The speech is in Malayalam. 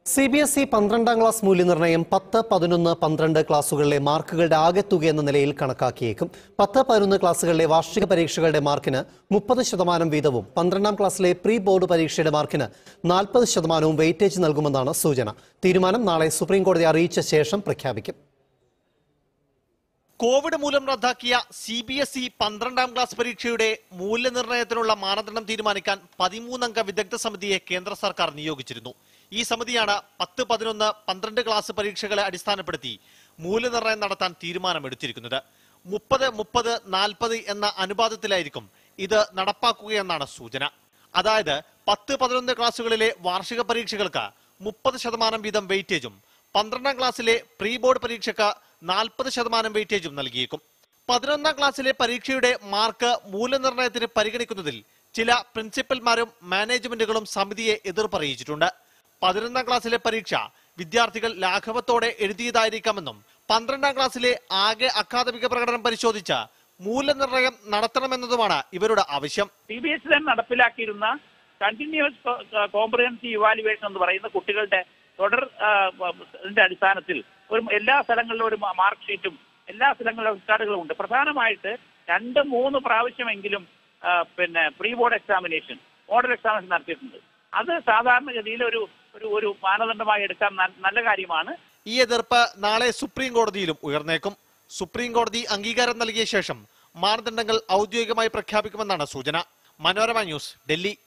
സി ബി എസ് ഇ പന്ത്രണ്ടാം ക്ലാസ് മൂല്യനിർണ്ണയം പത്ത് പതിനൊന്ന് പന്ത്രണ്ട് ക്ലാസുകളിലെ മാർക്കുകളുടെ ആകെത്തുക എന്ന നിലയിൽ കണക്കാക്കിയേക്കും പത്ത് പതിനൊന്ന് ക്ലാസുകളിലെ വാർഷിക പരീക്ഷകളുടെ മാർക്കിന് മുപ്പത് ശതമാനം വീതവും പന്ത്രണ്ടാം ക്ലാസ്സിലെ പ്രീ ബോർഡ് പരീക്ഷയുടെ മാർക്കിന് നാൽപ്പത് ശതമാനവും വെയിറ്റേജ് നൽകുമെന്നാണ് സൂചന തീരുമാനം നാളെ സുപ്രീം കോടതി അറിയിച്ച ശേഷം പ്രഖ്യാപിക്കും കോവിഡ് മൂലം റദ്ദാക്കിയ സി ബി എസ് ഇ പന്ത്രണ്ടാം ക്ലാസ് പരീക്ഷയുടെ മൂല്യനിർണ്ണയത്തിനുള്ള മാനദണ്ഡം തീരുമാനിക്കാൻ പതിമൂന്നംഗ വിദഗ്ധ സമിതിയെ കേന്ദ്ര സർക്കാർ നിയോഗിച്ചിരുന്നു ഈ സമിതിയാണ് പത്ത് പതിനൊന്ന് പന്ത്രണ്ട് ക്ലാസ് പരീക്ഷകളെ അടിസ്ഥാനപ്പെടുത്തി മൂല്യനിർണ്ണയം നടത്താൻ തീരുമാനമെടുത്തിരിക്കുന്നത് മുപ്പത് മുപ്പത് നാൽപ്പത് എന്ന അനുപാതത്തിലായിരിക്കും ഇത് നടപ്പാക്കുകയെന്നാണ് സൂചന അതായത് പത്ത് പതിനൊന്ന് ക്ലാസുകളിലെ വാർഷിക പരീക്ഷകൾക്ക് മുപ്പത് ശതമാനം വീതം വെയിറ്റേജും പന്ത്രണ്ടാം ക്ലാസ്സിലെ പ്രീ ബോർഡ് പരീക്ഷയ്ക്ക് നാൽപ്പത് ശതമാനം വെയിറ്റേജും നൽകിയേക്കും പതിനൊന്നാം ക്ലാസ്സിലെ പരീക്ഷയുടെ മാർക്ക് മൂല്യനിർണ്ണയത്തിന് പരിഗണിക്കുന്നതിൽ ചില പ്രിൻസിപ്പൽമാരും മാനേജ്മെന്റുകളും സമിതിയെ എതിർപ്പറിയിച്ചിട്ടുണ്ട് പതിനൊന്നാം ക്ലാസ്സിലെ പരീക്ഷ വിദ്യാർത്ഥികൾ ലാഘവത്തോടെ എഴുതിയതായിരിക്കാമെന്നും പന്ത്രണ്ടാം ക്ലാസ്സിലെ ആകെ അക്കാദമിക പ്രകടനം പരിശോധിച്ച് മൂല്യനിർണ്ണയം നടത്തണമെന്നതുമാണ് ഇവരുടെ ആവശ്യം സി ബി എസ് ഇ തന്നെ നടപ്പിലാക്കിയിരുന്ന കണ്ടിന്യൂസ് കോംപ്രിഹെൻസീവ് ഇവാലുവേഷൻ എന്ന് പറയുന്ന കുട്ടികളുടെ തുടർ ആ, ഇതിന്റെ അടിസ്ഥാനത്തിൽ ഒരു എല്ലാ സ്ഥലങ്ങളിലും ഒരു മാർക്ക് ഷീറ്റും എല്ലാ സ്ഥലങ്ങളിലും റെക്കാർഡുകളും ഉണ്ട് പ്രധാനമായിട്ട് രണ്ട് മൂന്ന് പ്രാവശ്യമെങ്കിലും ആ, പിന്നെ pre board examination model examination നടത്തിയിട്ടുണ്ട് അത് സാധാരണഗതിയിൽ ഒരു ഒരു ഒരു മാനദണ്ഡമായി എടുക്കാൻ ന- നല്ല കാര്യമാണ് ഈ എതിർപ്പ് നാളെ സുപ്രീം കോടതിയിലും ഉയർന്നേക്കും സുപ്രീം കോടതി അംഗീകാരം നൽകിയ ശേഷം മാനദണ്ഡങ്ങൾ ഔദ്യോഗികമായി പ്രഖ്യാപിക്കുമെന്നാണ് സൂചന മനോരമ ന്യൂസ് ഡൽഹി